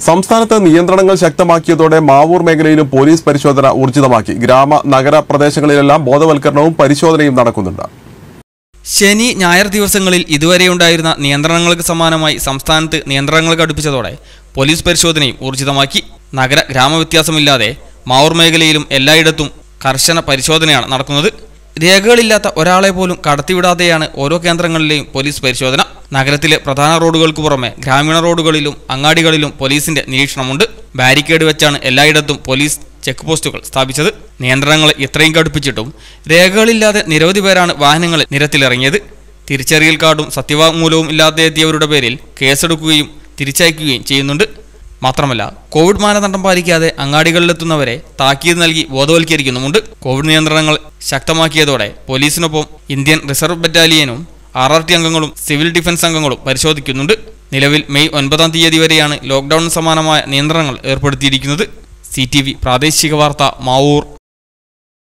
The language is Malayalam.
സംസ്ഥാനത്ത് നിയന്ത്രണങ്ങൾ ശക്തമാക്കിയതോടെ മാവൂർ മേഖലയിലും പോലീസ് പരിശോധന ഊർജിതമാക്കി ഗ്രാമ നഗര പ്രദേശങ്ങളിലെല്ലാം ബോധവൽക്കരണവും പരിശോധനയും നടക്കുന്നുണ്ട് ശനി ഞായർ ദിവസങ്ങളിൽ ഇതുവരെയുണ്ടായിരുന്ന നിയന്ത്രണങ്ങൾക്ക് സമാനമായി സംസ്ഥാനത്ത് നിയന്ത്രണങ്ങൾ കടുപ്പിച്ചതോടെ പോലീസ് പരിശോധനയും ഊർജിതമാക്കി നഗര ഗ്രാമവ്യത്യാസമില്ലാതെ മാവൂർ മേഖലയിലും എല്ലായിടത്തും കർശന പരിശോധനയാണ് നടക്കുന്നത് രേഖകളില്ലാത്ത ഒരാളെ പോലും കടത്തിവിടാതെയാണ് ഓരോ കേന്ദ്രങ്ങളിലെയും പോലീസ് പരിശോധന നഗരത്തിലെ പ്രധാന റോഡുകൾക്ക് പുറമെ ഗ്രാമീണ റോഡുകളിലും അങ്ങാടികളിലും പോലീസിന്റെ നിരീക്ഷണമുണ്ട് ബാരിക്കേഡ് വെച്ചാണ് എല്ലായിടത്തും പോലീസ് ചെക്ക് പോസ്റ്റുകൾ സ്ഥാപിച്ചത് നിയന്ത്രണങ്ങൾ ഇത്രയും കടുപ്പിച്ചിട്ടും രേഖകളില്ലാതെ നിരവധി പേരാണ് വാഹനങ്ങളിൽ നിരത്തിലിറങ്ങിയത് തിരിച്ചറിയൽ കാർഡും സത്യവാങ്മൂലവും ഇല്ലാതെ എത്തിയവരുടെ പേരിൽ കേസെടുക്കുകയും തിരിച്ചയക്കുകയും ചെയ്യുന്നുണ്ട് മാത്രമല്ല കോവിഡ് മാനദണ്ഡം പാലിക്കാതെ അങ്ങാടികളിലെത്തുന്നവരെ താക്കീത് നൽകി ബോധവൽക്കരിക്കുന്നുമുണ്ട് കോവിഡ് നിയന്ത്രണങ്ങൾ ശക്തമാക്കിയതോടെ പോലീസിനൊപ്പം ഇന്ത്യൻ റിസർവ് ബറ്റാലിയനും ആർ ആർ ടി അംഗങ്ങളും സിവിൽ ഡിഫൻസ് അംഗങ്ങളും പരിശോധിക്കുന്നുണ്ട് നിലവിൽ മെയ് ഒൻപതാം തീയതി വരെയാണ് ലോക്ക്ഡൌണിന് സമാനമായ നിയന്ത്രണങ്ങൾ ഏർപ്പെടുത്തിയിരിക്കുന്നത് സി ടി വി പ്രാദേശിക വാർത്ത മാവൂർ